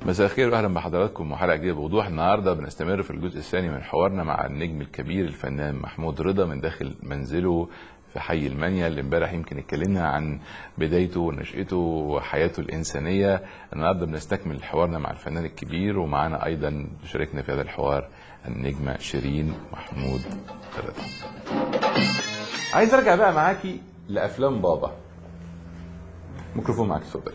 مساء الخير واهلا بحضراتكم وحلقه جديده بوضوح النهارده بنستمر في الجزء الثاني من حوارنا مع النجم الكبير الفنان محمود رضا من داخل منزله في حي المنيا اللي امبارح يمكن اتكلمنا عن بدايته ونشأته وحياته الإنسانية النهارده بنستكمل حوارنا مع الفنان الكبير ومعانا أيضا شاركنا في هذا الحوار النجمة شيرين محمود رضا عايز ارجع بقى معاكي لافلام بابا ميكروفون معاكي اتفضلي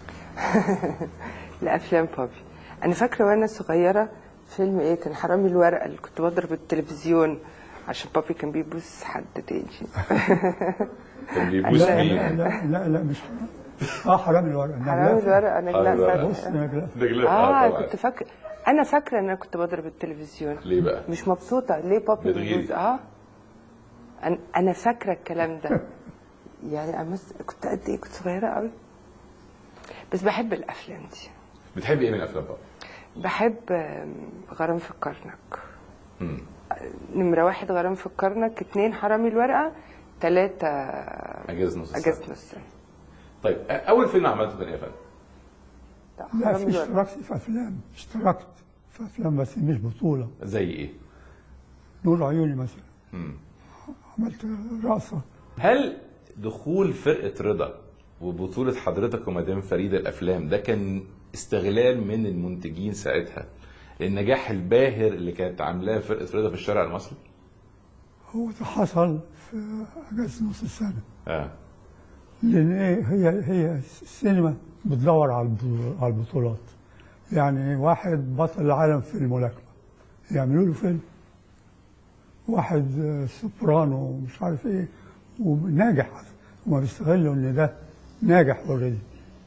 لافلام بابي انا فاكره وانا صغيره فيلم ايه كان حرامي الورقه اللي كنت بضرب التلفزيون عشان بابي كان بيبوس حد تاني كان بيبوس لا، مين؟ لا لا لا مش اه حرام الورقه حرامي الورقه انا حرامي الورقة. لا بص نجلاء رجلك اه طبعاً. كنت فاكره انا فاكره ان انا كنت بضرب التلفزيون ليه بقى؟ مش مبسوطه ليه بابي بتغيري. بيبوس اه انا انا فاكره الكلام ده يعني أمس كنت قد ايه كنت صغيره قوي بس بحب الافلام دي بتحبي ايه من افلام بابا؟ بحب آم، غرام في الكرنك مم. نمرة واحد غرام في الكرنك اتنين حرامي الورقة تلاتة اجازه نص أجازة السنه نص السنة طيب أ- اول فيلم عملته كان ايه يا فندم؟ لا، لا حرامي في الورقة اشتركت في افلام اشتركت في افلام بس مش بطوله زي ايه؟ نور عيوني مثلا مم. عملت رقصه هل دخول فرقه رضا وبطوله حضرتك ومدام فريده الافلام ده كان استغلال من المنتجين ساعتها للنجاح الباهر اللي كانت عاملاه فرقه رضا في الشارع المصري؟ هو ده حصل في اجازه نص السنه اه لان ايه هي هي السينما بتدور على البطو- على البطولات يعني واحد بطل العالم في الملاكمه يعملوا له فيلم واحد آه، سوبرانو ومش عارف ايه وناجح هما بيستغلوا ان ده ناجح اوريدي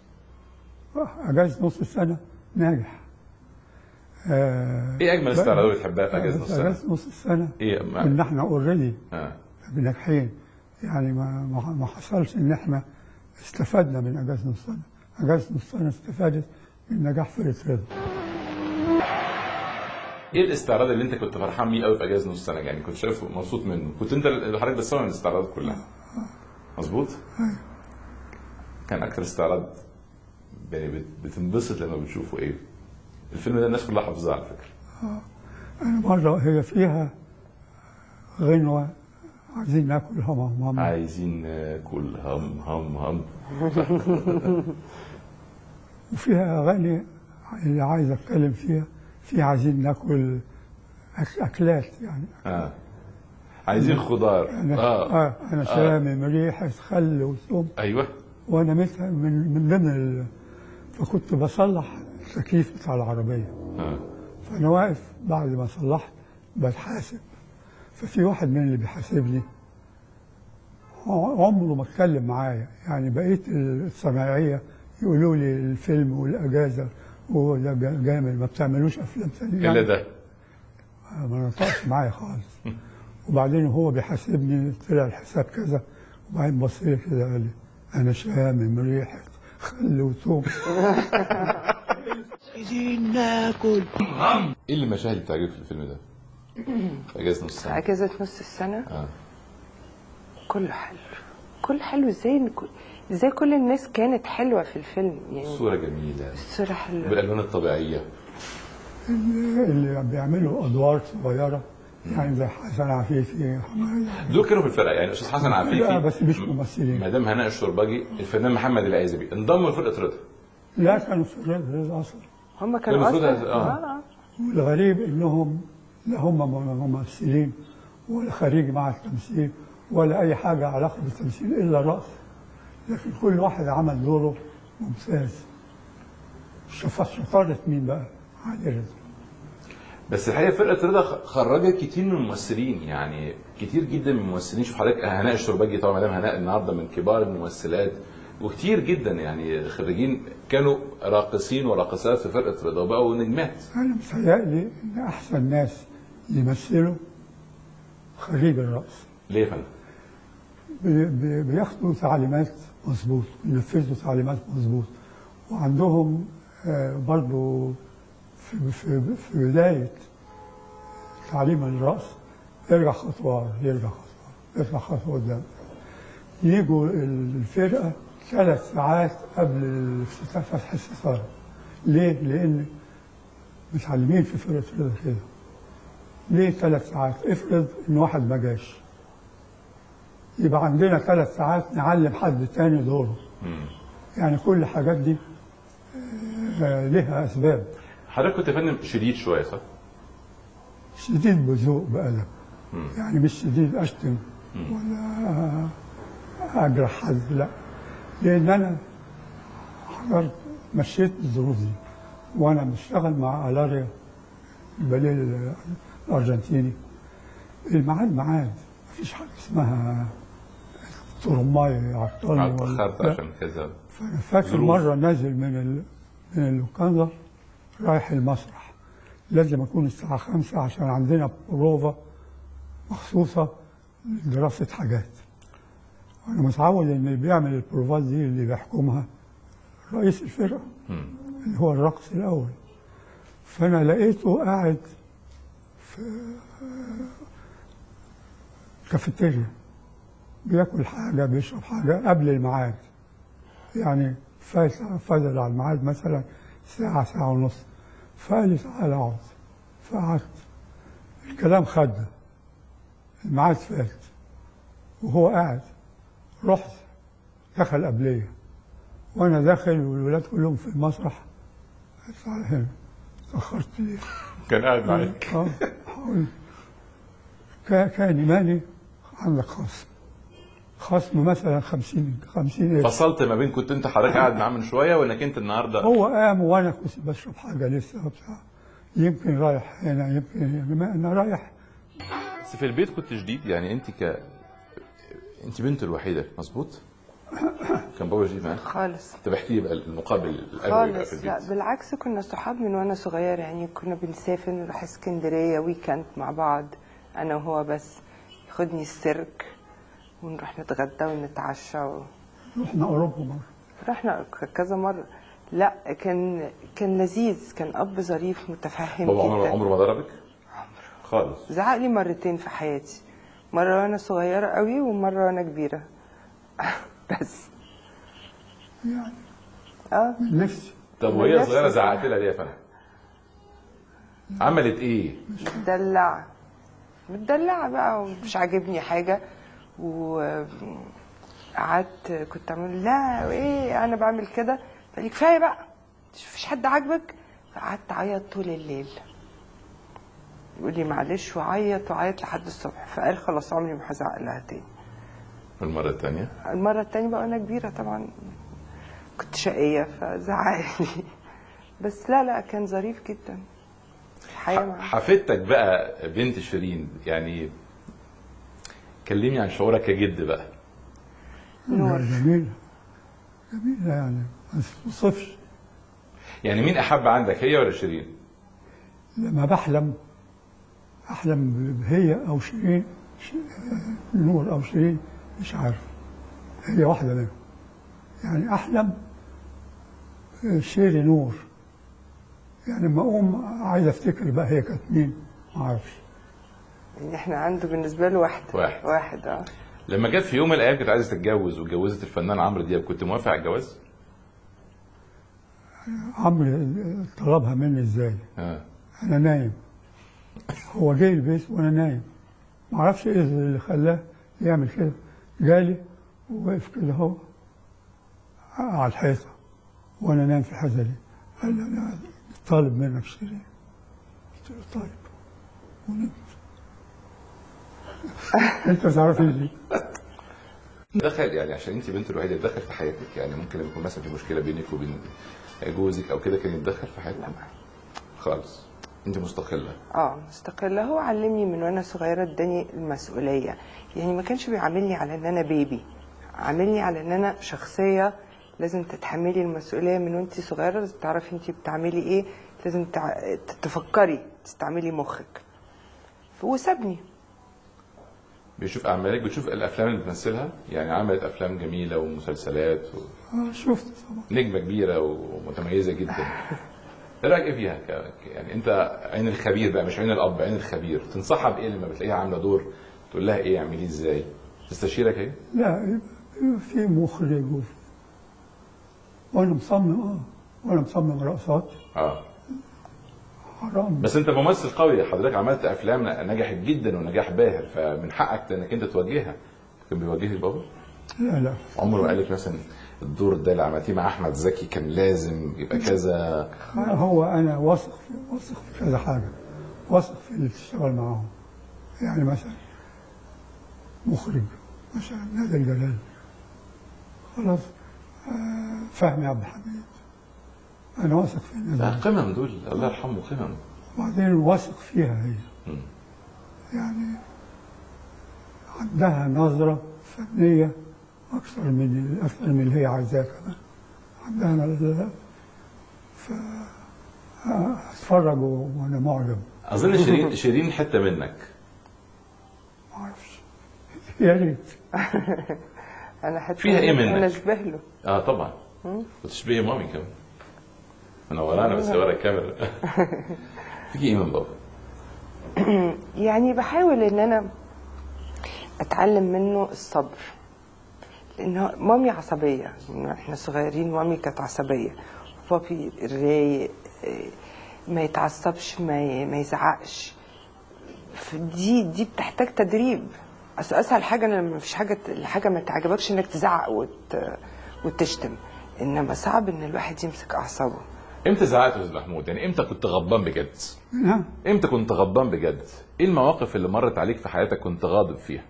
اجازه نص السنه ناجح آه ايه اجمل استعراضات بتحبها في اجازه نص اجازه السنه؟ نص السنه ايه ان ما... احنا اوريدي آه. ناجحين يعني ما ما ما حصلش ان احنا استفدنا من اجازه نص سنه اجازه نص سنه استفادت من نجاح فرقه رضا ايه الاستعراض اللي انت كنت فرحان بيه قوي في اجازه نص سنه يعني كنت شايفه مبسوط منه كنت انت اللي حضرتك بتصور الاستعراضات كلها مظبوط كان اكتر استعراض يعني بت- بتنبسط لما بتشوفه ايه الفيلم ده الناس كلها حافظاه على فكره انا مره هي فيها غنوه عايزين ناكل هم هم عايزين ناكل هم هم هم وفيها اغاني اللي عايز اتكلم فيها في عايزين ناكل أك- اكلات يعني اه عايزين خضار انا اه, آه انا شامم ريحه خل وثوم ايوه وانا مثل من من ضمن ال... فكنت بصلح التكييف بتاع العربيه اه فانا واقف بعد ما صلحت بتحاسب ففي واحد من اللي بيحاسبني هو عمره ما اتكلم معايا يعني بقيت الصناعيه يقولوا لي الفيلم والاجازه وهو ده جا- جامد ما بتعملوش افلام ثانيه الا ده ما نطقش معايا خالص وبعدين هو بيحاسبني طلع الحساب كذا وبعدين بص لي كده قال لي انا شامم ريحه خل وثوم عايزين ناكل ايه اللي المشاهد اللي بتعجبك في الفيلم ده؟ في اجازه نص سنه أجازة نص السنة اه كله حلو كله حلو ازاي إن كل- ازاي كل الناس كانت حلوة في الفيلم يعني صوره جميله الصورة حلوة بالالوان الطبيعيه اللي بيعملوا ادوار صغيره يعني زي حسن عفيفي دول كانوا في الفرقه يعني استاذ حسن عفيفي لا بس مش ممثلين مدام هناء الشربجي الفنان محمد العزبي انضموا لفرقه رضا لا كانوا في الرياض اصلا هم كانوا المفروض أصلا هذا- آه. آه. والغريب انهم لا هم ممثلين ولا خريج مع التمثيل ولا اي حاجه علاقه بالتمثيل الا الرقص لكن كل واحد عمل دوره ممتاز شف- شطاره مين بقى؟ علي رضا بس الحقيقه فرقه رضا خ- خرجت كتير من الممثلين يعني كتير جدا من الممثلين شوف حضرتك هناء الشربجي طبعا مدام هناء النهارده من كبار الممثلات وكتير جدا يعني خريجين كانوا راقصين وراقصات في فرقه رضا وبقوا نجمات انا متهيألي ان احسن ناس يمثلوا خريج الرقص ليه يا فندم؟ بي- بي- بياخدوا تعليمات مظبوط بينفذوا تعليمات مظبوط وعندهم آه، برضو في, في, في بداية تعليم الرأس يرجع خطوة يرجع خطوة يرجع خطوة قدام يجوا الفرقة ثلاث ساعات قبل الافتتاح فتح الستارة ليه؟ لأن متعلمين في فرقة رضا كده ليه ثلاث ساعات؟ افرض إن واحد ما جاش يبقى عندنا ثلاث ساعات نعلم حد تاني دوره يعني كل الحاجات دي آه، لها أسباب حضرتك كنت يا فندم شديد شويه صح؟ شديد بذوق بقلب يعني مش شديد أشتم ولا أجرح حد لا لأن أنا حضرت مشيت الظروف دي وأنا بشتغل مع ألاريا الباليه الأرجنتيني الميعاد ميعاد مفيش حاجة اسمها ترماي عطلني ولا اتاخرت لا. عشان كذا فأنا فاكر ظروف. مرة نازل من ال... من اللوكاندا رايح المسرح لازم أكون الساعة خمسة عشان عندنا بروفا مخصوصة لدراسة حاجات وأنا متعود إن اللي بيعمل البروفات دي اللي بيحكمها رئيس الفرقة اللي هو الرقص الأول فأنا لقيته قاعد في كافيتيريا بياكل حاجة بيشرب حاجة قبل الميعاد يعني فات فضل على الميعاد مثلا ساعة ساعة ونص فقال لي تعالى اقعد فقعدت الكلام خد الميعاد فات وهو قاعد رحت دخل قبلية وانا داخل والولاد كلهم في المسرح قال تعالى هنا تأخرت ليه؟ كان قاعد معاك اه حاول كا- كان إيماني عندك خصم خصم مثلا 50 50 قرش فصلت ما بين كنت انت حضرتك قاعد معاه من شويه وانك انت النهارده هو قام وانا كنت بشرب حاجه لسه وبتاع يمكن رايح هنا يمكن هنا ما انا رايح بس في البيت كنت شديد يعني انت ك انت بنته الوحيده مظبوط؟ كان بابا شديد معاك؟ خالص طب احكي لي بقى المقابل الابوي بقى في خالص لا البيت بالعكس كنا صحاب من وانا صغير يعني كنا بنسافر نروح اسكندريه ويكند مع بعض انا وهو بس ياخدني السيرك ونروح نتغدى ونتعشى و... رحنا اوروبا مره رحنا ك- كذا مره لا كان كان لذيذ كان اب ظريف متفهم بابا عمره جدا عمره ما ضربك؟ خالص زعق لي مرتين في حياتي مره وانا صغيره قوي ومره وانا كبيره بس يعني اه من نفسي طب وهي نفس صغيره الصراحة. زعقت لها ليه يا فندم؟ عملت ايه؟ متدلعة متدلعة بقى ومش عاجبني حاجة وقعدت كنت عامل لا وايه انا بعمل كده فقال لي كفايه بقى مفيش حد عاجبك فقعدت اعيط طول الليل يقول لي معلش وعيط وعيط لحد الصبح فقال خلاص عمري ما هزعق لها تاني والمره الثانيه المرة التانية بقى وانا كبيرة طبعا كنت شقية فزعق لي بس لا لا كان ظريف جدا الحياة معاه حفيدتك بقى بنت شيرين يعني كلمني عن شعورك كجد بقى نور. جميله جميله يعني ما توصفش يعني مين احب عندك هي ولا شيرين؟ لما بحلم احلم بهي او شيرين ش- نور او شيرين مش عارف هي واحده منهم يعني احلم شيري نور يعني لما اقوم عايز افتكر بقى هي كانت مين ما اعرفش يعني احنا عنده بالنسبة له واحد واحد. واحد اه لما جت في يوم من الايام كانت عايزه تتجوز واتجوزت الفنان عمرو دياب كنت موافق على الجواز؟ عمرو طلبها مني ازاي اه انا نايم هو جاي البيت وانا نايم ما اعرفش ايه اللي خلاه يعمل كده جالي ووقف كده هو على الحيطه وانا نايم في الحته دي قال لي انا طالب منك شيرين قلت له طيب ونمت انت تعرف دي دخل يعني عشان انت بنت الوحيده اللي دخل في حياتك يعني ممكن لما يكون مثلا في مشكله بينك وبين جوزك او كده كان يتدخل في حياتك خالص انت مستقله اه مستقلة هو علمني من وانا صغيرة اداني المسؤولية يعني ما كانش بيعاملني على ان انا بيبي عاملني على ان انا شخصية لازم تتحملي المسؤولية من وانت صغيرة لازم تعرفي انت بتعملي ايه لازم تع- تفكري تستعملي مخك وسابني بيشوف اعمالك بتشوف الافلام اللي بتمثلها يعني عملت افلام جميله ومسلسلات آه شفت طبعا ونجمه كبيره ومتميزه جدا ايه رايك ايه فيها ك- ك- يعني انت عين الخبير بقى مش عين الاب عين الخبير تنصحها بايه لما بتلاقيها عامله دور تقول لها ايه اعمليه ازاي تستشيرك ايه لا يبقى يبقى في مخرج وفي وانا مصمم اه وانا مصمم رقصات اه حرام بس انت ممثل قوي حضرتك عملت افلام نجحت جدا ونجاح باهر فمن حقك انك انت توجهها كان بيوجهك بابا لا لا عمره ما قال لك مثلا الدور ده اللي عملتيه مع احمد زكي كان لازم يبقى كذا هو انا واثق في واثق في كذا حاجه واثق في اللي تشتغل معاهم يعني مثلا مخرج مثلا نادر الجلال خلاص آه، فهمي عبد الحميد انا واثق في الناس ده دي. قمم دول الله يرحمه قمم وبعدين واثق فيها هي مم. يعني عندها نظرة فنية أكثر من أكثر من اللي هي عايزاه كمان عندها نظرة ف أتفرج وأنا معجب اظن شيرين شيرين حته منك ما أعرفش يا ريت انا حتى فيها إيه منك؟ انا اشبه له اه طبعا وتشبهي مامي كمان منورانا بس ورا الكاميرا فيكي ايه من بابا؟ يعني بحاول ان انا اتعلم منه الصبر لان مامي عصبيه من احنا صغيرين مامي كانت عصبيه بابي رايق إيه، ما يتعصبش ما ي- ما يزعقش دي دي بتحتاج تدريب اصل اسهل حاجه ان لما مفيش حاجه الحاجه ما تعجبكش انك تزعق وت وتشتم انما صعب ان الواحد يمسك اعصابه امتى زعقت يا استاذ محمود؟ يعني امتى كنت غضبان بجد؟ نعم امتى كنت غضبان بجد؟ ايه المواقف اللي مرت عليك في حياتك كنت غاضب فيها؟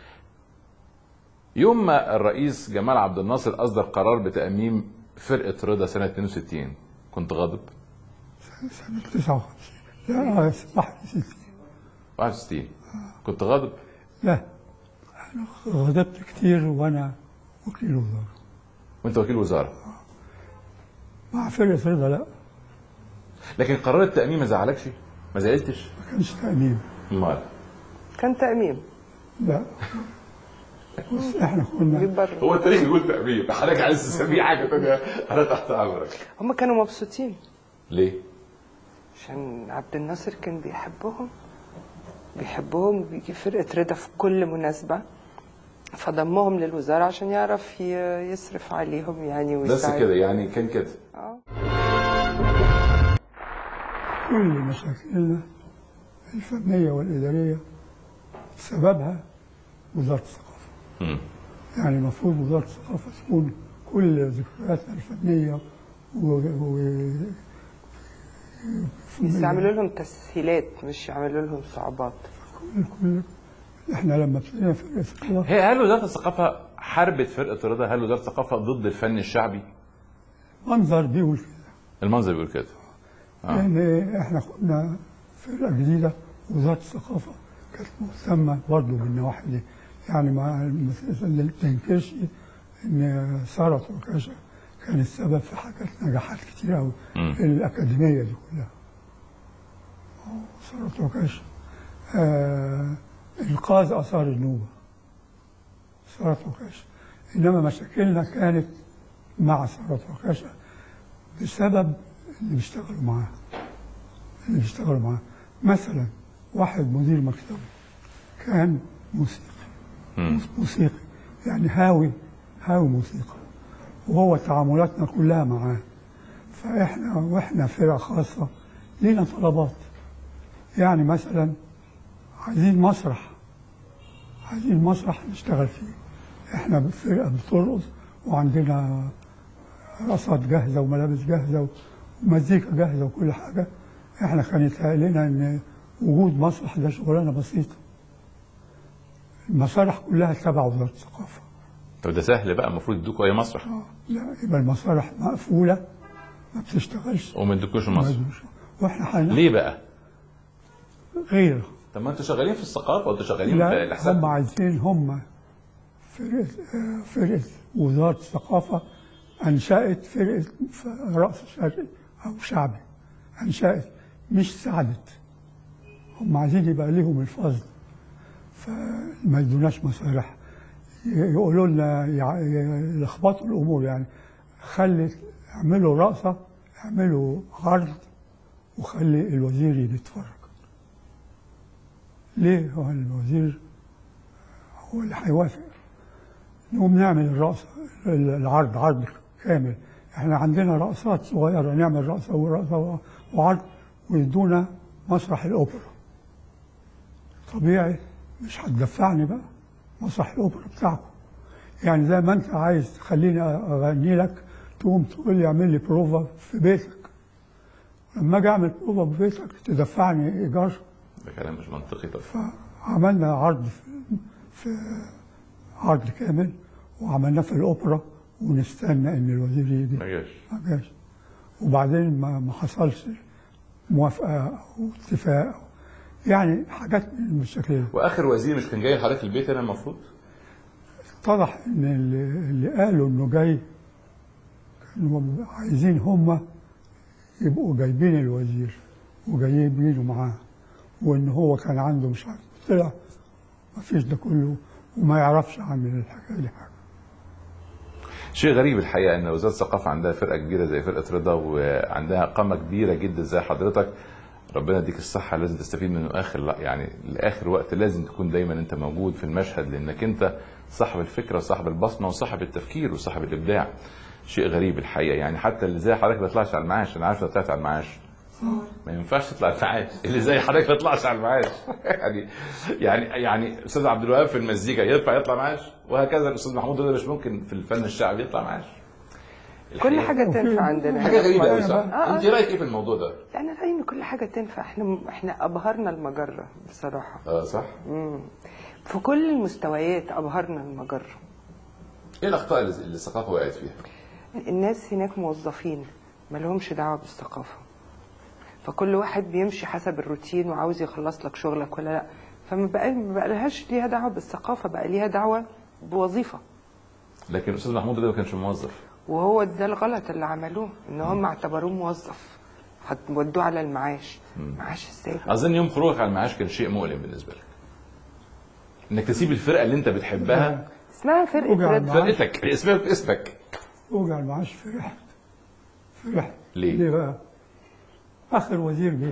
يوم ما الرئيس جمال عبد الناصر اصدر قرار بتأميم فرقة رضا سنة 62 كنت غاضب؟ سنة 59 لا 61 61 كنت غاضب؟ لا أنا غضبت كتير وأنا وكيل وزارة وانت وكيل وزارة مع فرقة رضا لا لكن قرار التأميم ما زعلكش؟ ما زعلتش؟ ما كانش تأمين امال كان تأميم لا بس احنا كنا جيب بره هو التاريخ يقول تأميم حضرتك عايز تسميه حاجة تانية أنا تحت أمرك هم كانوا مبسوطين ليه؟ عشان عبد الناصر كان بيحبهم بيحبهم وبيجي فرقة رضا في كل مناسبة فضمهم للوزارة عشان يعرف ي- يصرف عليهم يعني بس ويساعد كده يعني كان كده آه. كل مشاكلنا الفنية والإدارية سببها وزارة الثقافة مم. يعني المفروض وزارة الثقافة تكون كل ذكرياتنا الفنية و... و... بس يعملوا لهم تسهيلات مش يعملوا لهم صعوبات كل كل احنا لما ابتدينا فرقة الثقافة هي هل وزارة الثقافة حاربت فرقة رضا؟ هل وزارة الثقافة ضد الفن الشعبي؟ منظر بيقول كده المنظر بيقول كده آه. يعني احنا كنا فرقة جديدة وزارة الثقافة كانت مهتمة برضه بالنواحي دي يعني ما ما تنكرش ان سارة تركاشة كان السبب في حاجات نجاحات كتير قوي مم. الأكاديمية دي كلها أهو سارة تركاشة آه إنقاذ آثار النوبة سارة تركاشة إنما مشاكلنا كانت مع سارة تركاشة بسبب اللي بيشتغلوا معاه اللي بيشتغلوا معاه مثلا واحد مدير مكتبه كان موسيقي مم. موسيقي يعني هاوي هاوي موسيقى وهو تعاملاتنا كلها معاه فاحنا واحنا فرقه خاصه لينا طلبات يعني مثلا عايزين مسرح عايزين مسرح نشتغل فيه احنا فرقه بترقص وعندنا رقصات جاهزه وملابس جاهزه ومزيكا جاهزه وكل حاجه احنا كان يتهيأ لنا ان وجود مسرح ده شغلانه بسيطه المسارح كلها تبع وزاره الثقافه طب ده سهل بقى المفروض يدوكوا أي مسرح آه، لا يبقى المسارح مقفوله ما بتشتغلش وما يدوكوش ما مسرح يدوش. واحنا حالنا ليه بقى؟ غير طب ما انتوا شغالين في الثقافة وانتوا شغالين في لا الإحسان هم عايزين هم فرقه آه، فرقه وزاره الثقافه انشات فرقه ف- رقص شرقي او شعبي انشات مش ساعدت هم عايزين يبقى ليهم الفضل فما يدوناش مسارح ي- يقولوا لنا يع- ي- يلخبطوا الامور يعني خلي اعملوا رقصه اعملوا عرض وخلي الوزير يتفرج ليه هو الوزير هو اللي هيوافق نقوم نعمل الرقصة العرض عرض كامل احنا عندنا رقصات صغيرة نعمل رقصة ورقصة وعرض ويدونا مسرح الاوبرا طبيعي مش هتدفعني بقى مسرح الاوبرا بتاعكم يعني زي ما انت عايز تخليني اغني لك تقوم تقول لي اعمل لي بروفا في بيتك لما اجي اعمل بروفا في بيتك تدفعني ايجار ده كلام مش منطقي طب فعملنا عرض في, في عرض كامل وعملناه في الاوبرا ونستنى ان الوزير يجي ما جاش ما جاش وبعدين ما ما حصلش موافقه او اتفاق يعني حاجات من الشكل ده واخر وزير مش كان جاي حضرتك البيت هنا المفروض اتضح ان اللي, اللي قالوا انه جاي كانوا عايزين هم يبقوا جايبين الوزير وجايبينه معاه وان هو كان عنده مش عارف طلع ما فيش ده كله وما يعرفش عن الحكايه دي حاجه شيء غريب الحقيقه ان وزاره الثقافه عندها فرقه كبيره زي فرقه رضا وعندها قامه كبيره جدا زي حضرتك ربنا يديك الصحه لازم تستفيد منه اخر لا يعني لاخر وقت لازم تكون دايما انت موجود في المشهد لانك انت صاحب الفكره وصاحب البصمه وصاحب التفكير وصاحب الابداع شيء غريب الحقيقه يعني حتى اللي زي حضرتك ما يطلعش على المعاش انا عارف لو طلعت على المعاش ما ينفعش تطلع على المعاش اللي زي حضرتك ما يطلعش على المعاش يعني يعني يعني استاذ عبد الوهاب في المزيكا ينفع يطلع معاش وهكذا الاستاذ محمود رضا مش ممكن في الفن الشعبي يطلع معاش كل الحقيقة- حاجه تنفع عندنا حاجه غريبه قوي آه، صح؟ آه. انت رايك ايه في الموضوع ده؟ انا رايي ان كل حاجه تنفع احنا احنا ابهرنا المجره بصراحه اه صح؟ مم. في كل المستويات ابهرنا المجره ايه الاخطاء اللي اللي الثقافه وقعت فيها؟ الناس هناك موظفين ما لهمش دعوه بالثقافه فكل واحد بيمشي حسب الروتين وعاوز يخلص لك شغلك ولا لا فما بقى ما بقى لهاش ليها دعوه بالثقافه بقى ليها دعوه بوظيفه لكن الاستاذ محمود رضا ما كانش موظف وهو ده الغلط اللي عملوه ان هم اعتبروه موظف هتودوه على المعاش معاش ازاي اظن يوم خروجك على المعاش كان شيء مؤلم بالنسبه لك انك تسيب الفرقه اللي انت بتحبها اسمها فرقه وجع رضا المعاش. فرقتك اسمك اسمك وجع المعاش فرحت فرحت ليه؟ ليه بقى؟ اخر وزير جه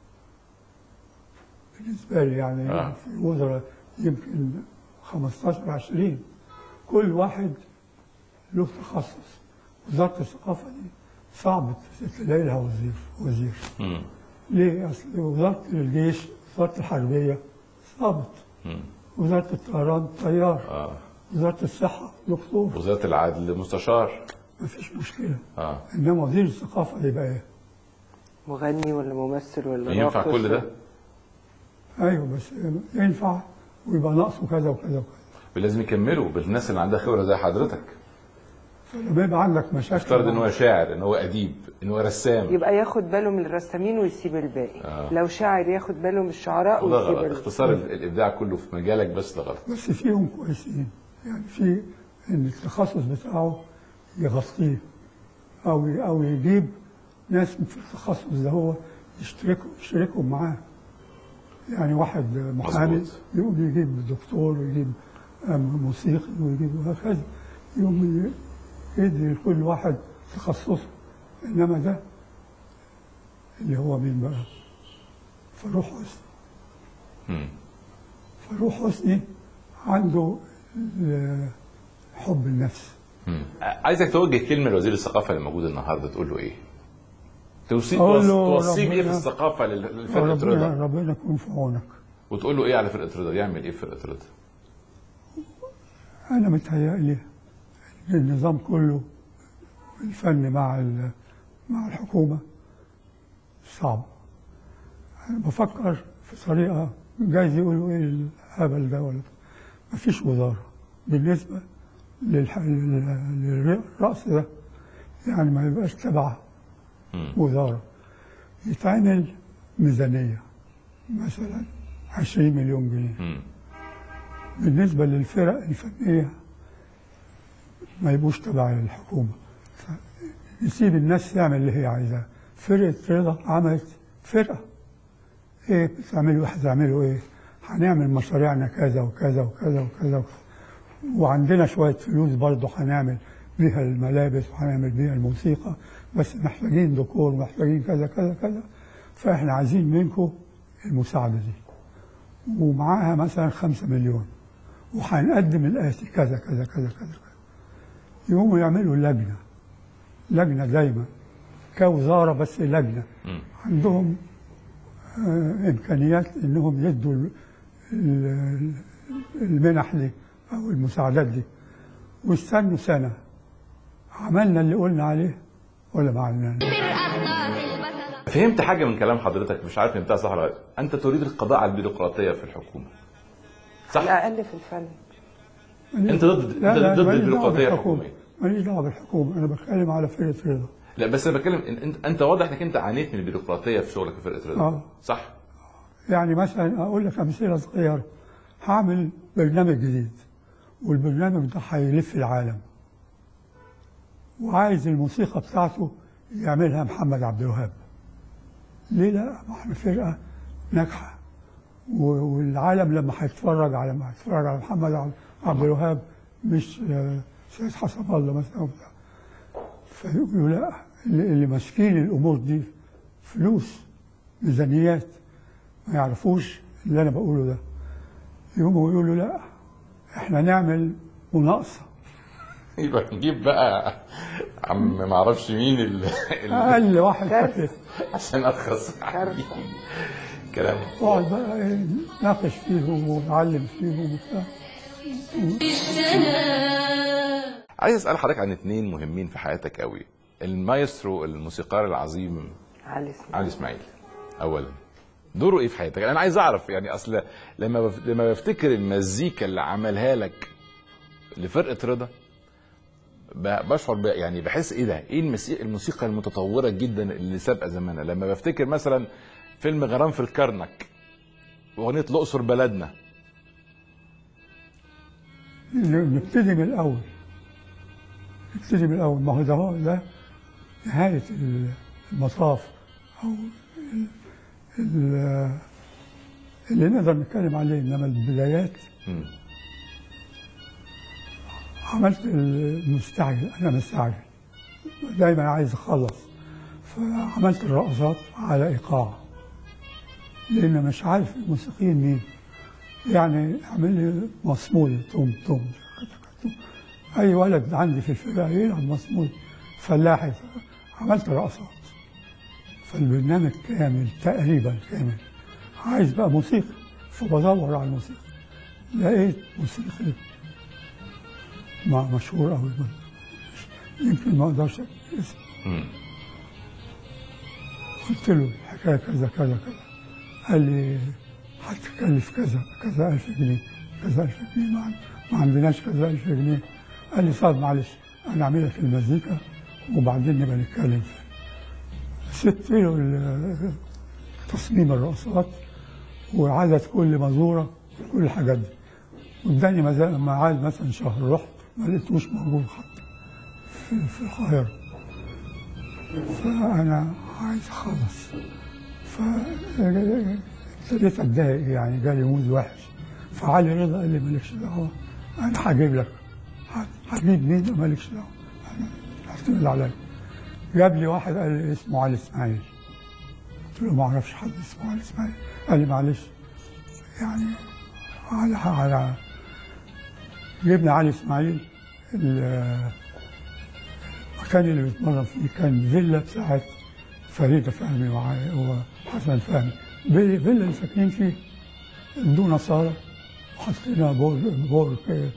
بالنسبه لي يعني آه. في الوزراء يمكن 15 20 كل واحد له تخصص وزاره الثقافه دي صعب تلاقي لها وزير وزير مم. ليه؟ اصل وزاره الجيش وزاره الحربيه ضابط مم. وزاره الطيران طيار اه وزاره الصحه دكتور وزاره العدل مستشار ما فيش مشكله اه انما وزير الثقافه يبقى ايه؟ مغني ولا ممثل ولا ينفع راقص كل ده؟ ايوه بس ينفع ويبقى ناقصه كذا وكذا وكذا لازم يكملوا بالناس اللي عندها خبره زي حضرتك فلما يبقى عندك مشاكل افترض ان هو شاعر ان هو اديب ان هو رسام يبقى ياخد باله من الرسامين ويسيب الباقي آه. لو شاعر ياخد باله من الشعراء وده ويسيب غلط ال- اختصار ال- الابداع كله في مجالك بس ده غلط بس فيهم كويسين يعني في ان التخصص بتاعه يغطيه او او يجيب ناس في التخصص ده هو يشتركوا يشتركوا معاه يعني واحد محامي مظبوط. يقوم يجيب دكتور ويجيب آم، موسيقي ويجيب وهكذا يقوم يدي لكل واحد تخصصه انما ده اللي هو مين بقى فاروق حسني مم. فاروق حسني عنده ال- حب النفس مم. عايزك توجه كلمه لوزير الثقافه اللي موجود النهارده تقول له ايه؟ توصي أقول له توصيه بايه في ربنا- الثقافه لل- لفرقه ربنا رضا ربنا يكون في عونك وتقول له ايه على فرقه رضا يعمل ايه في فرقه رضا؟ انا متهيألي إن النظام كله الفن مع ال- مع الحكومه صعب انا بفكر في طريقه جايز يقولوا ايه الهبل ده ولا ما فيش وزاره بالنسبه للح... لل- للرأس ده يعني ما يبقاش تبع مم. وزاره يتعمل ميزانيه مثلا 20 مليون جنيه مم. بالنسبة للفرق الفنية ما يبقوش تبع الحكومة ف- يسيب الناس تعمل اللي هي عايزاه فرقة رضا عملت فرقة ايه بتعملوا هتعملوا ايه هنعمل مشاريعنا كذا وكذا وكذا وكذا وكذا. وعندنا شوية فلوس برضه هنعمل بيها الملابس وهنعمل بيها الموسيقى بس محتاجين ديكور محتاجين كذا كذا كذا فاحنا عايزين منكم المساعدة دي ومعاها مثلا خمسة مليون وهنقدم الآتي كذا كذا كذا كذا كذا يقوموا يعملوا لجنة لجنة دايما كوزارة بس لجنة مم. عندهم آه، امكانيات انهم يدوا ال- ال- المنح دي او المساعدات دي واستنوا سنه عملنا اللي قلنا عليه ولا ما عملناش فهمت حاجه من كلام حضرتك مش عارف فهمتها صح ولا لا انت تريد القضاء على البيروقراطيه في الحكومه صح الاقل في الفن انت ضد لا انت لا ضد ماليش دعوة البيروقراطيه بالحكومة. الحكوميه ماليش دعوه بالحكومه انا بتكلم على فرقه رضا لا بس انا بتكلم إن- انت انت واضح انك انت عانيت من البيروقراطيه في شغلك في فرقه رضا آه. صح يعني مثلا اقول لك امثله صغيره هعمل برنامج جديد والبرنامج ده هيلف العالم وعايز الموسيقى بتاعته يعملها محمد عبد الوهاب ليه لا ما احنا فرقه ناجحه و- والعالم لما هيتفرج على ما هيتفرج على محمد عبد- عبد الوهاب مش آه، سيد حسب الله مثلا وبتاع فيقولوا لا اللي اللي ماسكين الامور دي فلوس ميزانيات ما يعرفوش اللي انا بقوله ده يقوموا يقولوا لا احنا نعمل مناقصه يبقى نجيب بقى عم ما اعرفش مين ال... ال... اقل واحد كارثة. فاكر عشان ارخص كارثة. كلام اقعد بقى إيه، ناقش فيهم ونعلم فيهم وبتاع عايز اسال حضرتك عن اتنين مهمين في حياتك قوي المايسترو الموسيقار العظيم علي اسماعيل علي اسماعيل اولا دوره ايه في حياتك انا عايز اعرف يعني اصل لما بف... لما بفتكر المزيكا اللي عملها لك لفرقه رضا ب- بشعر ب... يعني بحس ايه ده ايه المسي... الموسيقى المتطوره جدا اللي سابقه زمانها لما بفتكر مثلا فيلم غرام في الكرنك واغنيه الاقصر بلدنا نبتدي من الاول نبتدي من الاول ما هو ده هو ده نهايه المطاف او ال- ال- اللي نقدر نتكلم عليه انما البدايات مم. عملت المستعجل انا مستعجل دايما عايز اخلص فعملت الرقصات على ايقاع لان مش عارف الموسيقيين مين يعني اعمل لي مصمول توم توم توم. اي ولد عندي في الفرقه يلعب مصمول فلاحي عملت رقصات فالبرنامج كامل تقريبا كامل عايز بقى موسيقى فبدور على الموسيقى لقيت موسيقى مع مشهور أوي يمكن ما أقدرش أقول اسمه مم. قلت له الحكاية كذا كذا كذا قال لي هتكلف كذا كذا ألف جنيه كذا ألف جنيه ما, عن- ما عندناش كذا ألف جنيه قال لي صاد معلش أنا أعمل لك المزيكا وبعدين نبقى نتكلم فيه سبت له ال- تصميم الرقصات وعدد كل مزورة كل الحاجات دي واداني مزا- ميعاد مثلا شهر رحت ما لقيتوش موجود حتى في, في القاهرة فأنا عايز أخلص فابتديت أتضايق يعني جالي مود وحش فعلي رضا قال لي مالكش دعوة أنا هجيب لك هجيب مين ده مالكش دعوة أنا اعتمد عليا جاب لي واحد قال لي اسمه علي إسماعيل قلت له ما أعرفش حد اسمه علي إسماعيل قال لي معلش يعني على على جبنا علي اسماعيل ال- المكان اللي بيتمرن فيه كان فيلا بتاعت فريدة فهمي وع- وحسن فهمي فيلا فيلا اللي ساكنين فيه ادونا صالة وحطينا بور بور ك-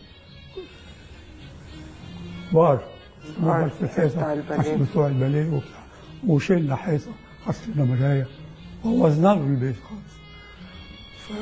بار بار في الحيطة بتاع الباليه. عشان بتوع الباليه وبتاع وشلنا حيطة حطينا مراية بوظنا له البيت خالص ف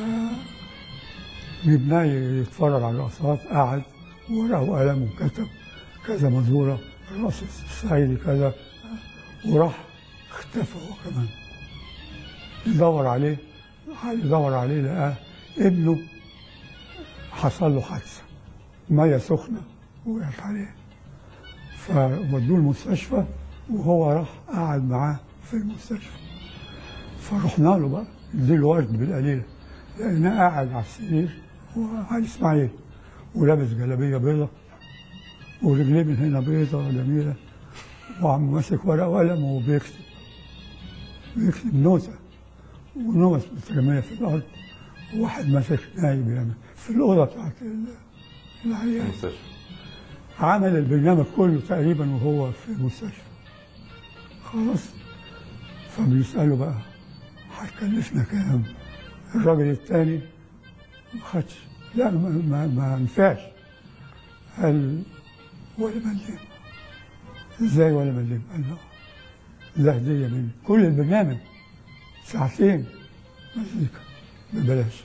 جبناه يتفرج على الرقصات قعد ورقه وقلم وكتب كذا مزورة الرقص الصعيدي كذا وراح اختفى هو كمان يدور عليه يدور عليه لقاه ابنه حصل له حادثة مية سخنة وقعت عليه فودوه المستشفى وهو راح قعد معاه في المستشفى فرحنا له بقى اديله ورد بالقليله لقيناه قاعد على السرير هو علي اسماعيل ولابس جلابيه بيضة ورجليه من هنا بيضة جميلة وعم ماسك ورقة وقلم وبيكتب بيكتب نوتة ونوت مترمية في الأرض وواحد ماسك نايم يعني في الأوضة بتاعت ال- العيان المستشفى عمل البرنامج كله تقريبا وهو في المستشفى خلاص فبيسأله بقى هتكلفنا كام الراجل التاني ما خدش لا ما, ما, ما ينفعش قال ولا مليم ازاي ولا مليم قال له ده هديه مني كل البرنامج ساعتين مزيكا ببلاش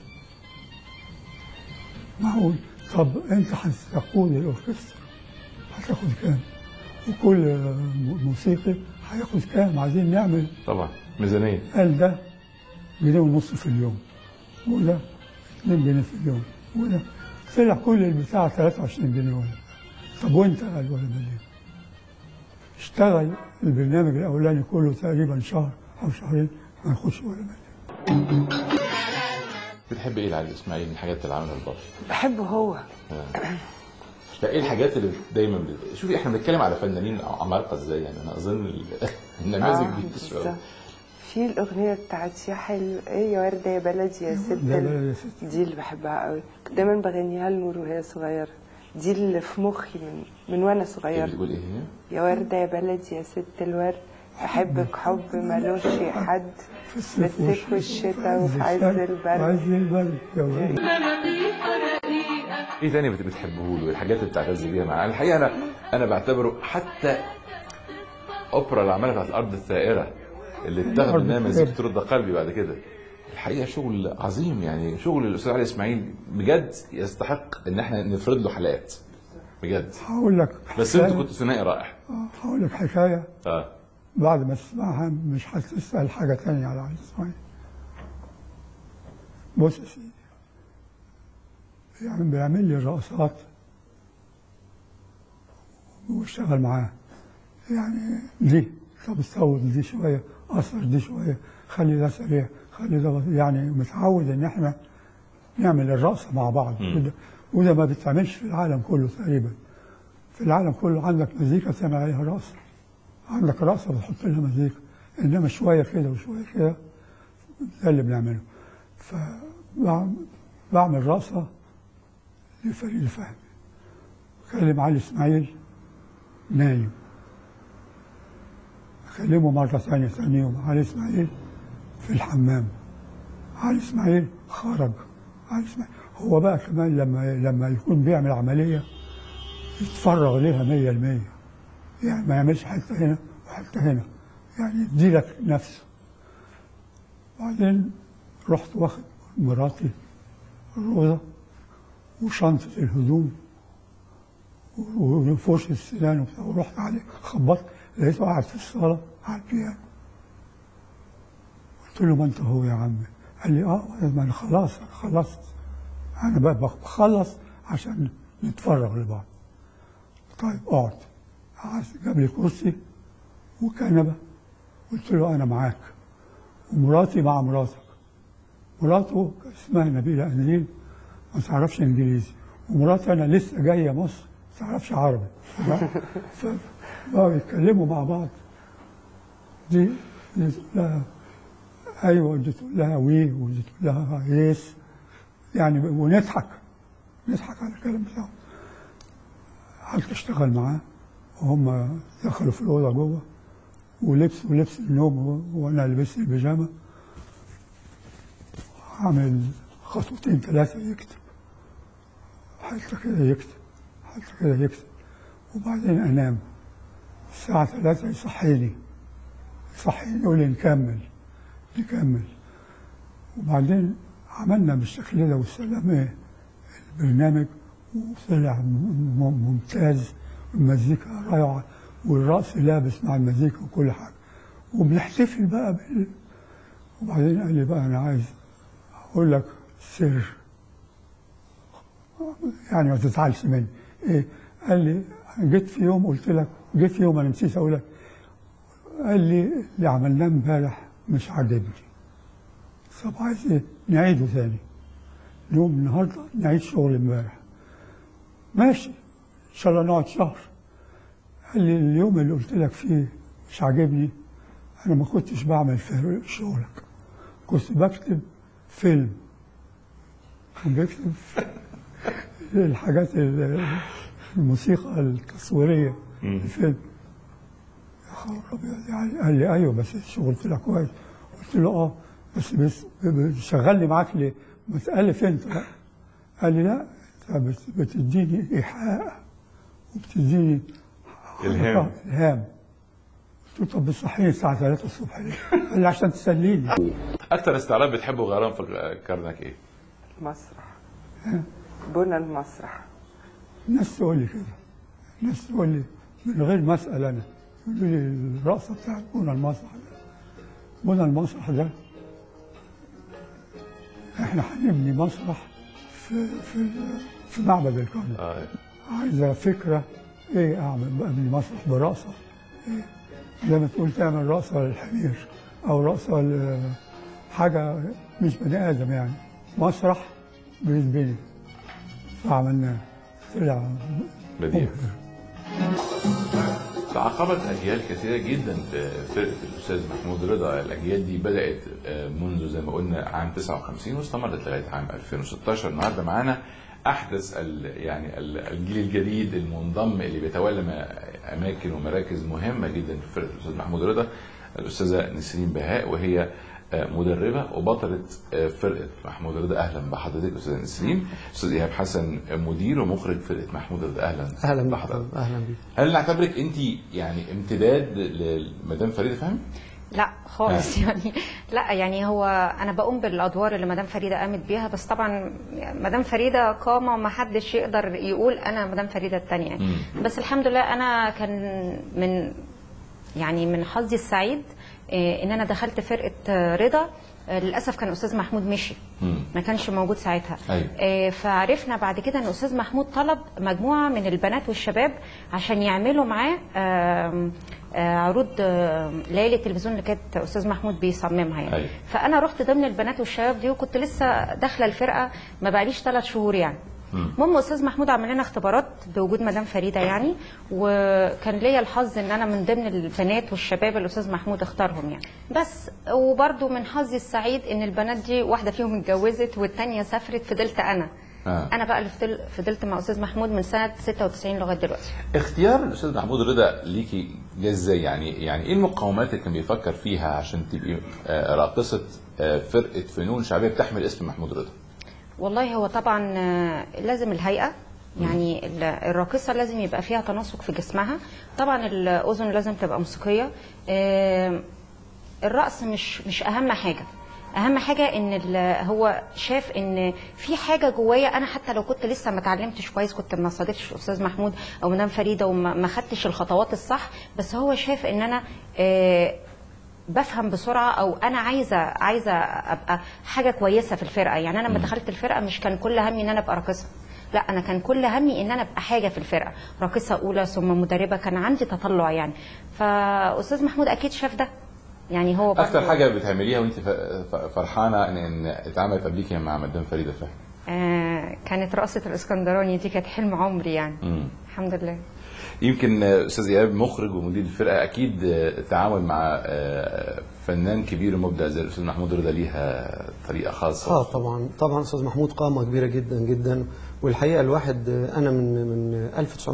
معقول طب انت هتقود الاوركسترا هتاخد كام وكل م- موسيقي هياخد كام عايزين نعمل طبعا ميزانيه قال ده جنيه ونص في اليوم وده 2 جنيه في اليوم وده طلع كل البتاع 23 جنيه ولا بتاع. طب وانت قال ولا مليون اشتغل البرنامج الاولاني كله تقريبا شهر او شهرين ما ياخدش ولا مليون بتحب ايه لعلي اسماعيل من الحاجات اللي عملها البطل؟ بحبه هو لا ايه الحاجات اللي دايما بت... شوفي احنا بنتكلم على فنانين عمالقه ازاي يعني انا اظن ال- النماذج آه، دي بالظبط. شوية. في الأغنية بتاعت يا حلو إيه يا وردة يا بلدي يا ست لا ال- لا يا ست دي اللي بحبها قوي دايما بغنيها لنور وهي صغيرة دي اللي في مخي من, من وأنا اللي صغيرة بتقول ايه هي؟ يا وردة يا بلدي يا ست الورد بحبك حب ملوش حد في الصيف والشتاء وفي عز البرد عز البرد يا ولد ايه تاني بت- بتحبه له الحاجات اللي بتعتز بيها معاه الحقيقه انا انا بعتبره حتى اوبرا اللي عملها بتاعت الارض الثائره اللي اتاخد الأرض منها الثائرة. مزيكة رد قلبي بعد كده الحقيقه شغل عظيم يعني شغل الاستاذ علي اسماعيل بجد يستحق ان احنا نفرد له حلقات بجد هقول لك بس حكاية- انت كنت ثنائي رائع آه، هقول لك حكايه اه بعد ما تسمعها مش هتسأل حاجة تانية على علي إسماعيل بص يا سيدي يعني بيعمل لي الرقصات واشتغل معاه يعني دي طب صوت دي شوية أثر دي شوية خلي ده سريع خلي ده بطيء. يعني متعود إن إحنا نعمل الرقصة مع بعض مم. وده, وده ما بيتعملش في العالم كله تقريبا في العالم كله عندك مزيكا تعمل عليها رقصة عندك رقصة بتحط لها مزيكا إنما شوية كده وشوية كده ده اللي بنعمله فبعمل رقصة لفريد فهمي أكلم علي إسماعيل نايم أكلمه مرة ثانية ثاني يوم علي إسماعيل في الحمام علي إسماعيل خرج علي إسماعيل هو بقى كمان لما لما يكون بيعمل عملية يتفرغ ليها مية المية يعني ما يعملش حتة هنا وحتة هنا يعني يديلك نفسه بعدين رحت واخد مراتي روزة وشنطة الهدوم وفرش السنان وبتاع ورحت عليه خبطت لقيته قاعد في الصالة على البيانو قلت له ما انت هو يا عمي قال لي اه ما انا خلاص أنا خلصت انا بقى بخلص عشان نتفرغ لبعض طيب اقعد قعد جاب لي كرسي وكنبه قلت له انا معاك ومراتي مع مراتك مراته اسمها نبيله انزين ما تعرفش انجليزي ومراتي انا لسه جايه مصر ما تعرفش عربي فبقوا يتكلموا مع بعض دي دي تقول لها ايوه ودي تقول لها وي ودي تقول لها يس يعني ونضحك نضحك على الكلام بتاعهم قعدت اشتغل معاه وهم دخلوا في الاوضه جوه ولبسوا لبس النوم وانا لبست البيجامه عامل خطوتين ثلاثه يكتب حتى كده يكتب حتى كده يكتب وبعدين انام الساعه ثلاثة يصحيني يصحيني يقول لي نكمل نكمل وبعدين عملنا بالشكل ده والسلام ايه البرنامج وطلع م- م- ممتاز المزيكا رائعة والرقص لابس مع المزيكا وكل حاجة وبنحتفل بقى بال... وبعدين قال لي بقى أنا عايز أقول لك سر يعني ما تزعلش مني إيه قال لي جيت في يوم قلت لك جيت في يوم أنا نسيت أقول لك قال لي اللي عملناه امبارح مش عاجبني طب عايز ايه؟ نعيده ثاني نقوم النهارده نعيد شغل امبارح ماشي ان شاء الله نقعد شهر قال لي اليوم اللي قلت لك فيه مش عاجبني انا ما كنتش بعمل في شغلك كنت بكتب فيلم بكتب الحاجات ال- الموسيقى التصويريه الفيلم يا خبر ابيض يعني قال لي ايوه بس الشغل طلع كويس قلت له اه بس بس بتشغلني معاك ليه؟ ما تألف انت لا قال لي لا انت بت- بتديني ايحاء وبتديني إلهام. حركة، الهام قلت له طب بتصحيني الساعه 3 الصبح ليه؟ قال لي عشان تسليني اكتر استعراض بتحبه غرام في كرنك ايه؟ مسرح بنى المسرح الناس تقول لي كده الناس تقول لي من غير ما اسال انا يقولوا لي الرقصه بتاعت بنى المسرح ده بنى المسرح ده احنا هنبني مسرح في في في معبد الكرنك اه عايزه فكره ايه اعمل ابني مسرح برقصه ايه زي ما تقول تعمل رقصه للحمير او رقصه ل- حاجه مش بني ادم يعني مسرح بيتبني فعملناه طلع بديع تعاقبت اجيال كثيره جدا في فرقه الاستاذ محمود رضا الاجيال دي بدات آه، منذ زي ما قلنا عام 59 واستمرت لغايه عام 2016 النهارده معانا احدث ال يعني ال- الجيل الجديد المنضم اللي بيتولى ما- اماكن ومراكز مهمه جدا في فرقه الاستاذ محمود رضا الاستاذه نسرين بهاء وهي آه، مدربه وبطله آه، فرقه محمود رضا اهلا بحضرتك استاذه نسرين استاذ ايهاب حسن مدير ومخرج فرقه محمود رضا اهلا اهلا بك بحضرتك اهلا بك هل نعتبرك انت يعني امتداد لمدام فريده فهمي؟ لا خالص يعني لا يعني هو انا بقوم بالادوار اللي مدام فريده قامت بيها بس طبعا مدام فريده قامه وما حدش يقدر يقول انا مدام فريده الثانيه يعني مم. بس الحمد لله انا كان من يعني من حظي السعيد آه، ان انا دخلت فرقه آه، رضا آه، للاسف كان استاذ محمود مشي مم. ما كانش موجود ساعتها أيوة. آه، فعرفنا بعد كده ان استاذ محمود طلب مجموعه من البنات والشباب عشان يعملوا معاه آم، آه، عروض آه، ليالي التلفزيون اللي كانت استاذ محمود بيصممها يعني أيوة. فانا رحت ضمن البنات والشباب دي وكنت لسه داخله الفرقه ما بقاليش ثلاث شهور يعني المهم استاذ محمود عمل لنا اختبارات بوجود مدام فريده يعني وكان ليا الحظ ان انا من ضمن البنات والشباب اللي الاستاذ محمود اختارهم يعني بس وبرده من حظي السعيد ان البنات دي واحده فيهم اتجوزت والثانيه سافرت فضلت انا آه. انا بقى اللي فضل- فضلت مع استاذ محمود من سنه 96 لغايه دلوقتي اختيار الاستاذ محمود رضا ليكي جه ازاي يعني يعني ايه المقومات اللي كان بيفكر فيها عشان تبقي آه، راقصه آه، فرقه فنون شعبيه بتحمل اسم محمود رضا؟ والله هو طبعا آه، لازم الهيئه يعني ال- الراقصه لازم يبقى فيها تناسق في جسمها طبعا الاذن لازم تبقى موسيقيه آه، الرقص مش مش اهم حاجه اهم حاجه ان ال- هو شاف ان في حاجه جوايا انا حتى لو كنت لسه ما اتعلمتش كويس كنت ما صادفتش استاذ محمود او مدام فريده وما ما خدتش الخطوات الصح بس هو شاف ان انا آه، بفهم بسرعه او انا عايزه عايزه ابقى حاجه كويسه في الفرقه يعني انا لما دخلت الفرقه مش كان كل همي ان انا ابقى راقصه لا انا كان كل همي ان انا ابقى حاجه في الفرقه راقصه اولى ثم مدربه كان عندي تطلع يعني فاستاذ محمود اكيد شاف ده يعني هو اكتر برضه- حاجه بتعمليها وانت ف- ف- فرحانه ان ان اتعملت قبليكي مع مدام فريده فهمي؟ آه كانت رقصه الاسكندراني دي كانت حلم عمري يعني مم. الحمد لله يمكن آه، استاذ ايهاب مخرج ومدير الفرقه اكيد آه، التعامل مع آه، فنان كبير ومبدع زي الاستاذ محمود رضا ليها طريقه خاصه اه طبعا طبعا استاذ محمود قامه كبيره جدا جدا والحقيقه الواحد آه، انا من من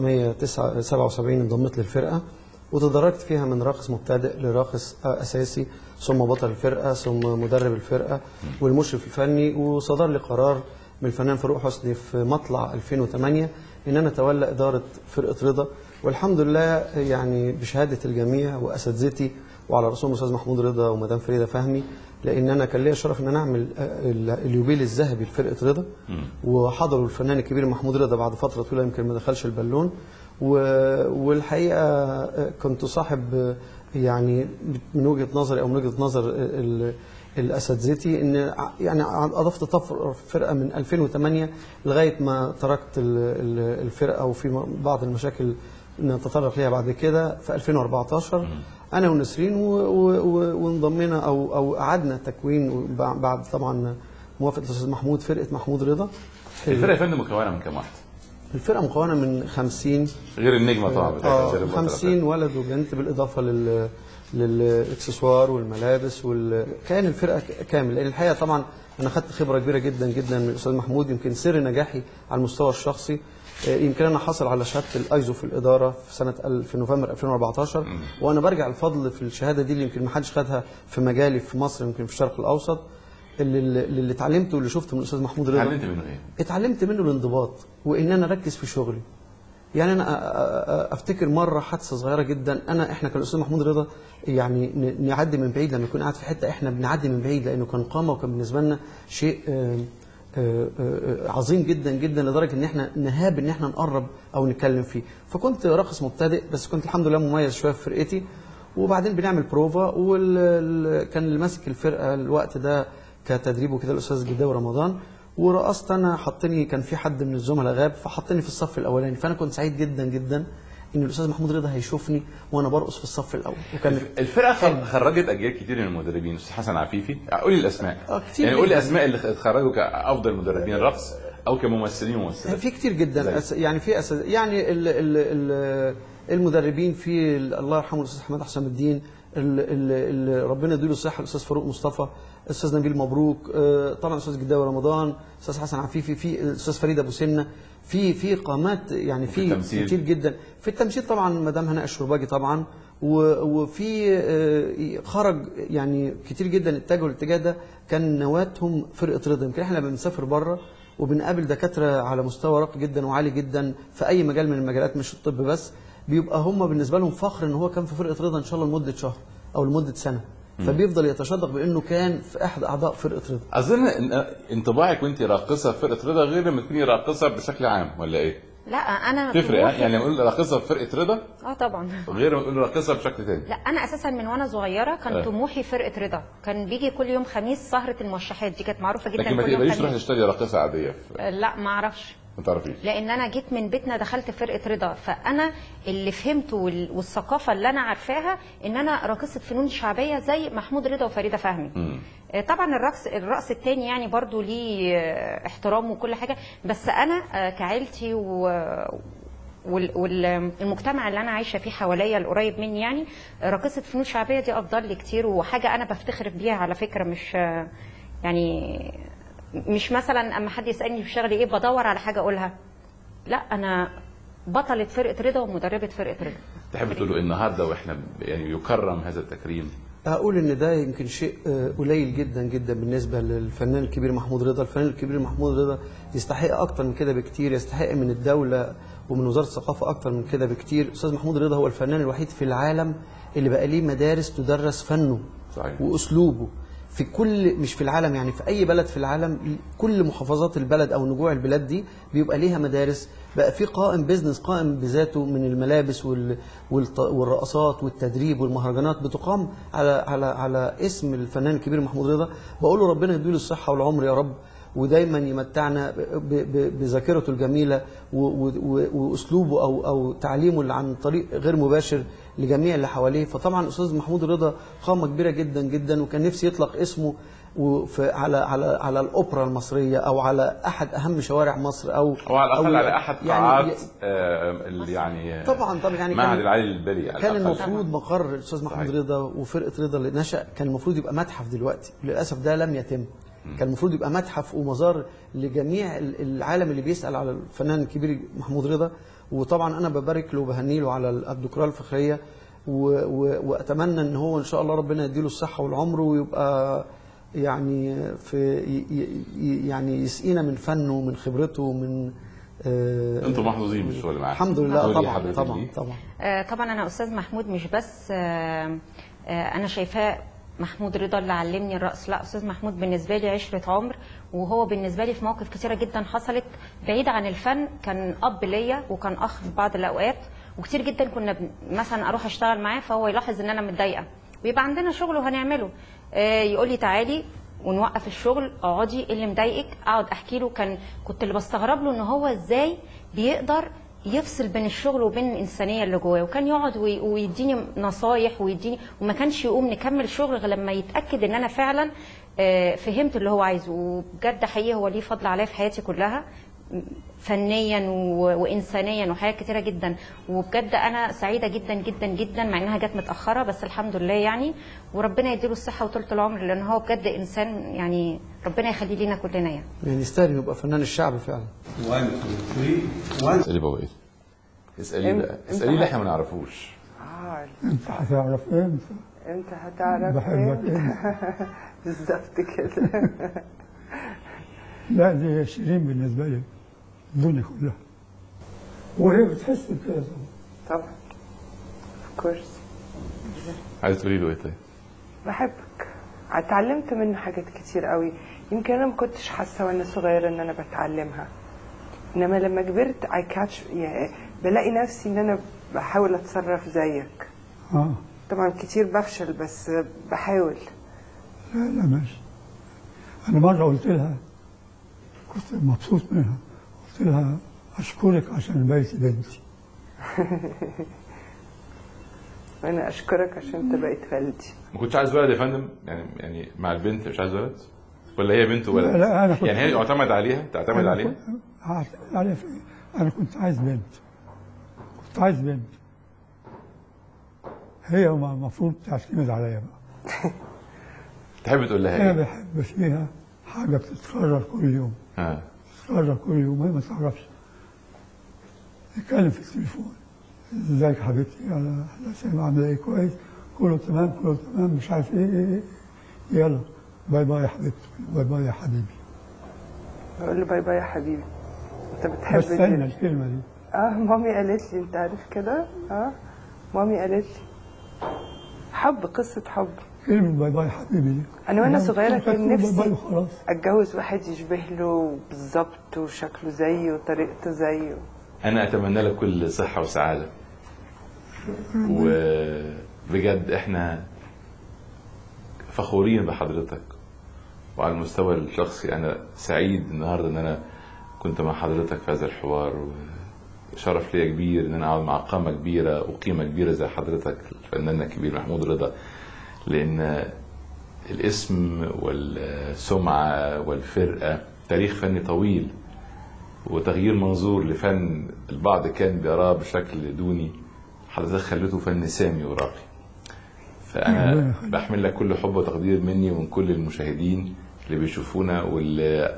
1977 انضميت للفرقه وتدرجت فيها من راقص مبتدئ لراقص آه، اساسي ثم بطل الفرقه ثم مدرب الفرقه والمشرف الفني وصدر لي قرار من الفنان فاروق حسني في مطلع 2008 ان انا اتولى اداره فرقه رضا والحمد لله يعني بشهاده الجميع واساتذتي وعلى راسهم الاستاذ محمود رضا ومدام فريده فهمي لان انا كان ليا شرف ان انا اعمل آه، ال- اليوبيل الذهبي لفرقه رضا وحضروا الفنان الكبير محمود رضا بعد فتره طويله يمكن ما دخلش البالون و- والحقيقه آه، كنت صاحب آه، يعني من وجهه نظري او من وجهه نظر ال- الاساتذتي ان ع- يعني اضفت طفره في الفرقه من 2008 لغايه ما تركت ال- ال- الفرقه وفي م- بعض المشاكل نتطرق ليها بعد كده في 2014 انا ونسرين و- و- و- وانضمينا او او اعدنا تكوين بع- بعد طبعا موافقه الاستاذ محمود فرقه محمود رضا الفرقه يا فندم مكونه من كام واحد؟ الفرقه مكونه من 50 غير النجمه طبعا بتاعت اه الفرقة. 50 ولد وبنت بالاضافه لل للاكسسوار والملابس وال... كان الفرقه ك- كامل لان الحقيقه طبعا انا خدت خبره كبيره جدا جدا من الاستاذ محمود يمكن سر نجاحي على المستوى الشخصي آه، يمكن انا حاصل على شهاده الايزو في الاداره في سنه ال- في نوفمبر 2014 وانا برجع الفضل في الشهاده دي اللي يمكن ما حدش خدها في مجالي في مصر يمكن في الشرق الاوسط اللي, اللي اللي اتعلمته واللي شفته من الاستاذ محمود رضا اتعلمت منه ايه؟ اتعلمت منه الانضباط وان انا اركز في شغلي يعني انا أ- أ- أ- افتكر مره حادثه صغيره جدا انا احنا كان الاستاذ محمود رضا يعني ن- نعدي من بعيد لما يكون قاعد في حته احنا بنعدي من بعيد لانه كان قامه وكان بالنسبه لنا شيء آم، آه، آه، عظيم جدا جدا لدرجه ان احنا نهاب ان احنا نقرب او نتكلم فيه فكنت راقص مبتدئ بس كنت الحمد لله مميز شويه في فرقتي وبعدين بنعمل بروفا وكان اللي ماسك الفرقه الوقت ده كتدريب وكده الاستاذ جداوي رمضان ورقصت انا حطني كان في حد من الزملاء غاب فحطني في الصف الاولاني فانا كنت سعيد جدا جدا ان الاستاذ محمود رضا هيشوفني وانا برقص في الصف الاول وكان الفرقه خر- خرجت اجيال كتير من المدربين استاذ حسن عفيفي قولي الاسماء آه، كتير يعني قولي جداً. اسماء اللي اتخرجوا كافضل مدربين رقص او كممثلين وممثلات في كتير جدا زي. أس يعني في أس يعني ال ال ال المدربين في ال- الله يرحمه الاستاذ حماد حسام الدين ال ال ال ربنا يديله الصحه الاستاذ فاروق مصطفى الاستاذ نبيل مبروك آه، طبعا الاستاذ جداوي رمضان الاستاذ حسن عفيفي في الاستاذ فريد ابو سنه في في قامات يعني وفي في التمثيل. كتير جدا في التمثيل طبعا مدام هناء الشرباجي طبعا و- وفي آه، خرج يعني كتير جدا اتجهوا الاتجاه ده كان نواتهم فرقه رضا يمكن احنا لما بنسافر بره وبنقابل دكاتره على مستوى راقي جدا وعالي جدا في اي مجال من المجالات مش الطب بس بيبقى هم بالنسبه لهم فخر ان هو كان في فرقه رضا ان شاء الله لمده شهر او لمده سنه فبيفضل يتشدق بانه كان في احد اعضاء فرقه رضا اظن إن انطباعك وانت راقصه في فرقه رضا غير لما تكوني راقصه بشكل عام ولا ايه؟ لا انا تفرق ها؟ طموحي- يعني لما نقول راقصه في فرقه رضا اه طبعا غير لما نقول راقصه بشكل تاني لا انا اساسا من وانا صغيره كان آه. طموحي فرقه رضا كان بيجي كل يوم خميس سهره الموشحات دي كانت معروفه جدا لكن ما كل يوم تقدريش تروحي خميس تشتري راقصه عاديه في- آه، لا ما اعرفش ما تعرفيش لان انا جيت من بيتنا دخلت فرقه رضا فانا اللي فهمته وال- والثقافه اللي انا عارفاها ان انا راقصه فنون شعبيه زي محمود رضا وفريده فهمي آه، طبعا الرقص الرقص التاني يعني برضو ليه آه، احترام وكل حاجه بس انا آه، كعيلتي و والمجتمع اللي انا عايشه فيه حواليا القريب مني يعني راقصه فنون شعبيه دي افضل لي كتير وحاجه انا بفتخر بيها على فكره مش آه، يعني مش مثلا اما حد يسالني في شغلي ايه بدور على حاجه اقولها لا انا بطله فرقه رضا ومدربه فرقه رضا تحب تقولوا إيه النهارده واحنا ب- يعني يكرم هذا التكريم اقول ان ده يمكن شيء آه، قليل جدا جدا بالنسبه للفنان الكبير محمود رضا الفنان الكبير محمود رضا يستحق اكتر من كده بكتير يستحق من الدوله ومن وزاره الثقافه اكتر من كده بكتير استاذ محمود رضا هو الفنان الوحيد في العالم اللي بقى ليه مدارس تدرس فنه صحيح. واسلوبه في كل مش في العالم يعني في اي بلد في العالم كل محافظات البلد او نجوع البلاد دي بيبقى ليها مدارس بقى في قائم بيزنس قائم بذاته من الملابس وال والط- والرقصات والتدريب والمهرجانات بتقام على على على اسم الفنان الكبير محمود رضا بقول له ربنا يديله الصحه والعمر يا رب ودايما يمتعنا ب- ب- بذاكرته الجميله و- و- و- واسلوبه او او تعليمه اللي عن طريق غير مباشر لجميع اللي حواليه فطبعا الاستاذ محمود رضا قامه كبيره جدا جدا وكان نفسي يطلق اسمه وفي على على على الاوبرا المصريه او على احد اهم شوارع مصر او او على الاقل أو على احد يعني قاعات آه، اللي يعني طبعا طبعا يعني معهد كان- العالي للبلي على كان الأقل. المفروض مقر الاستاذ محمود صحيح. رضا وفرقه رضا اللي نشا كان المفروض يبقى متحف دلوقتي للاسف ده لم يتم كان المفروض يبقى متحف ومزار لجميع ال- العالم اللي بيسال على الفنان الكبير محمود رضا وطبعا انا ببارك له وبهني له على الدكتوراه الفخريه و... و... واتمنى ان هو ان شاء الله ربنا يديله الصحه والعمر ويبقى يعني في ي... ي... يعني يسقينا من فنه ومن خبرته ومن آه، انتم محظوظين بالشغل معاه الحمد لله قولي طبعا حضرتك طبعا ليه؟ طبعا آه، طبعا انا استاذ محمود مش بس آه، آه، انا شايفاه محمود رضا اللي علمني الرقص لا استاذ محمود بالنسبه لي عشره عمر وهو بالنسبه لي في مواقف كتيره جدا حصلت بعيد عن الفن كان اب ليا وكان اخ في بعض الاوقات وكتير جدا كنا بن- مثلا اروح اشتغل معاه فهو يلاحظ ان انا متضايقه ويبقى عندنا شغل وهنعمله آه، يقول لي تعالي ونوقف الشغل اقعدي ايه اللي مضايقك اقعد احكي له كان كنت اللي بستغرب له ان هو ازاي بيقدر يفصل بين الشغل وبين الانسانيه اللي جواه وكان يقعد وي- ويديني نصايح ويديني وما كانش يقوم نكمل شغل غير لما يتاكد ان انا فعلا آه، فهمت اللي هو عايزه وبجد حقيقي هو ليه فضل عليا في حياتي كلها فنيا و- وانسانيا وحاجات كتيره جدا وبجد انا سعيده جدا جدا جدا مع انها جت متاخره بس الحمد لله يعني وربنا يديله الصحه وطولة العمر لان هو بجد انسان يعني ربنا يخليه لينا كلنا يعني يعني يستاهل يبقى فنان الشعب فعلا One, two, three, one. اسالي بابا ايه اسالي إم- بقى إمتى اسالي اللي هت- احنا ما نعرفوش اه انت هتعرف ايه انت هتعرف بحبك ايه انت بالظبط كده لا دي شيرين بالنسبه لي الدنيا كلها وهي بتحس بكده طبعا طبعا اوف كورس عايز تقولي له ايه طيب؟ بحبك اتعلمت منه حاجات كتير قوي يمكن انا ما كنتش حاسه وانا صغيره ان انا بتعلمها انما لما كبرت اي كاتش يعني بلاقي نفسي ان انا بحاول اتصرف زيك اه طبعا كتير بفشل بس بحاول لا لا ماشي انا مره قلت لها كنت مبسوط منها قلت لها اشكرك عشان بقيتي بنتي وانا اشكرك عشان انت بقيت والدي ما كنتش عايز ولد يا فندم يعني يعني مع البنت مش عايز ولد ولا هي بنت وولد لا، لا، أنا كنت- يعني هي يعتمد عليها تعتمد أنا عليها كنت- هعتمد عليها في إيه؟ انا كنت عايز بنت كنت عايز بنت هي ما- المفروض تعتمد عليا بقى تحب تقول لها انا ايه؟ بحب فيها حاجه بتتكرر كل يوم اه تتكرر كل يوم هي ما تعرفش نتكلم في التليفون ازيك يا حبيبتي يلا احنا سامع عامله ايه كويس كله تمام كله تمام مش عارف ايه ايه, إيه. يلا باي باي يا حبيبتي باي باي يا حبيبي بقول له باي باي يا حبيبي انت بتحب بستنى دي الكلمه دي اه مامي قالت لي انت عارف كده اه مامي قالت لي حب قصه حب كلمه باي باي يا حبيبي دي انا وانا كنت صغيره فاكر كان باي باي نفسي وخلاص اتجوز واحد يشبه له بالظبط وشكله زيه وطريقته زيه انا اتمنى لك كل صحه وسعاده وبجد احنا فخورين بحضرتك وعلى المستوى الشخصي انا سعيد النهارده ان انا كنت مع حضرتك في هذا الحوار وشرف ليا كبير ان انا اقعد مع قامه كبيره وقيمه كبيره زي حضرتك الفنان الكبير محمود رضا لان الاسم والسمعه والفرقه تاريخ فني طويل وتغيير منظور لفن البعض كان بيراه بشكل دوني حضرتك خليته فن سامي وراقي ربنا فانا يخليك. بحمل لك كل حب وتقدير مني ومن كل المشاهدين اللي بيشوفونا واللي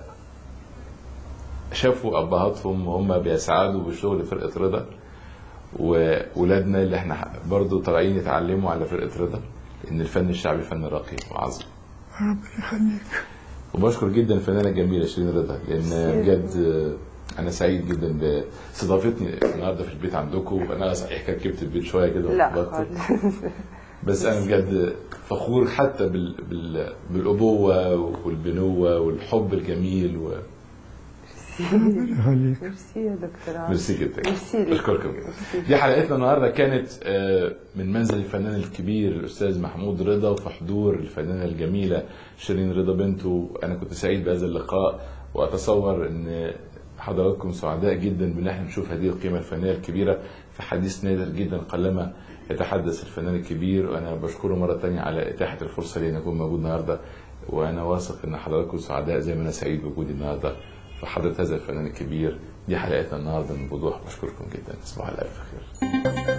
شافوا ابهاتهم وهم بيسعدوا بشغل فرقه رضا وولادنا اللي احنا برضو طالعين يتعلموا على فرقه رضا ان الفن الشعبي فن راقي وعظيم ربنا يخليك وبشكر جدا الفنانه الجميله شيرين رضا لان بجد انا سعيد جدا باستضافتني النهارده في البيت عندكم انا صحيح كركبت البيت شويه كده لا واتلخبطت. خالص بس انا بجد فخور حتى بال... بال... بالابوه والبنوه والحب الجميل و... ربنا يخليك ميرسي يا دكتور عمرو ميرسي جدا ميرسي ليك. اشكركم جدا دي حلقتنا النهارده كانت آه، من منزل الفنان الكبير الاستاذ محمود رضا وفي حضور الفنانه الجميله شيرين رضا بنته انا كنت سعيد بهذا اللقاء واتصور ان حضراتكم سعداء جدا بان احنا نشوف هذه القيمه الفنيه الكبيره في حديث نادر جدا قلما يتحدث الفنان الكبير وانا بشكره مره تانية على اتاحه الفرصه لي ان اكون موجود النهارده وانا واثق ان حضراتكم سعداء زي ما انا سعيد بوجودي النهارده في حضره هذا الفنان الكبير دي حلقتنا النهارده من بوضوح بشكركم جدا تصبحوا على الف خير